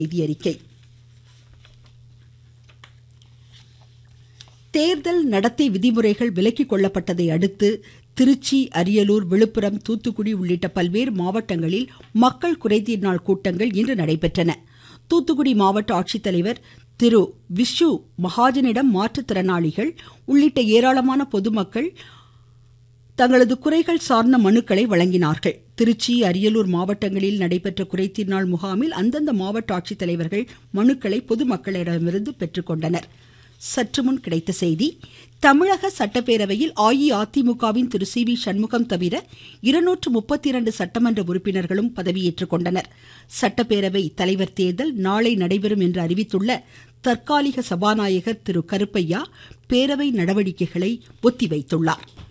செய்தியறிக்கை தேர்தல் நடத்தை விதிமுறைகள் விலக்கிக் கொள்ளப்பட்டதை அடுத்து திருச்சி அரியலூர் விழுப்புரம் தூத்துக்குடி உள்ளிட்ட பல்வேறு மாவட்டங்களில் மக்கள் குறைதீர் நாள் கூட்டங்கள் இன்று நடைபெற்றன தூத்துக்குடி மாவட்ட ஆட்சித்தலைவர் திரு விஷ்ணு மகாஜனிடம் மாற்றுத்திறனாளிகள் உள்ளிட்ட ஏராளமான பொதுமக்கள் தங்களது குறைகள் சார்ந்த மனுக்களை வழங்கினார்கள் திருச்சி அரியலூர் மாவட்டங்களில் நடைபெற்ற குறைதீர் நாள் முகாமில் அந்தந்த மாவட்ட ஆட்சித்தலைவர்கள் மனுக்களை பொதுமக்களிடமிருந்து பெற்றுக்கொண்டனர் சற்று முன் கிடைத்த செய்தி தமிழக சட்டப்பேரவையில் அஇஅதிமுகவின் திரு சி வி சண்முகம் தவிர இருநூற்று முப்பத்தி இரண்டு சட்டமன்ற உறுப்பினர்களும் பதவியேற்றுக் கொண்டனர் சட்டப்பேரவை தலைவர் தேர்தல் நாளை நடைபெறும் என்று அறிவித்துள்ள தற்காலிக சபாநாயகர் திரு கருப்பையா பேரவை நடவடிக்கைகளை ஒத்திவைத்துள்ளார்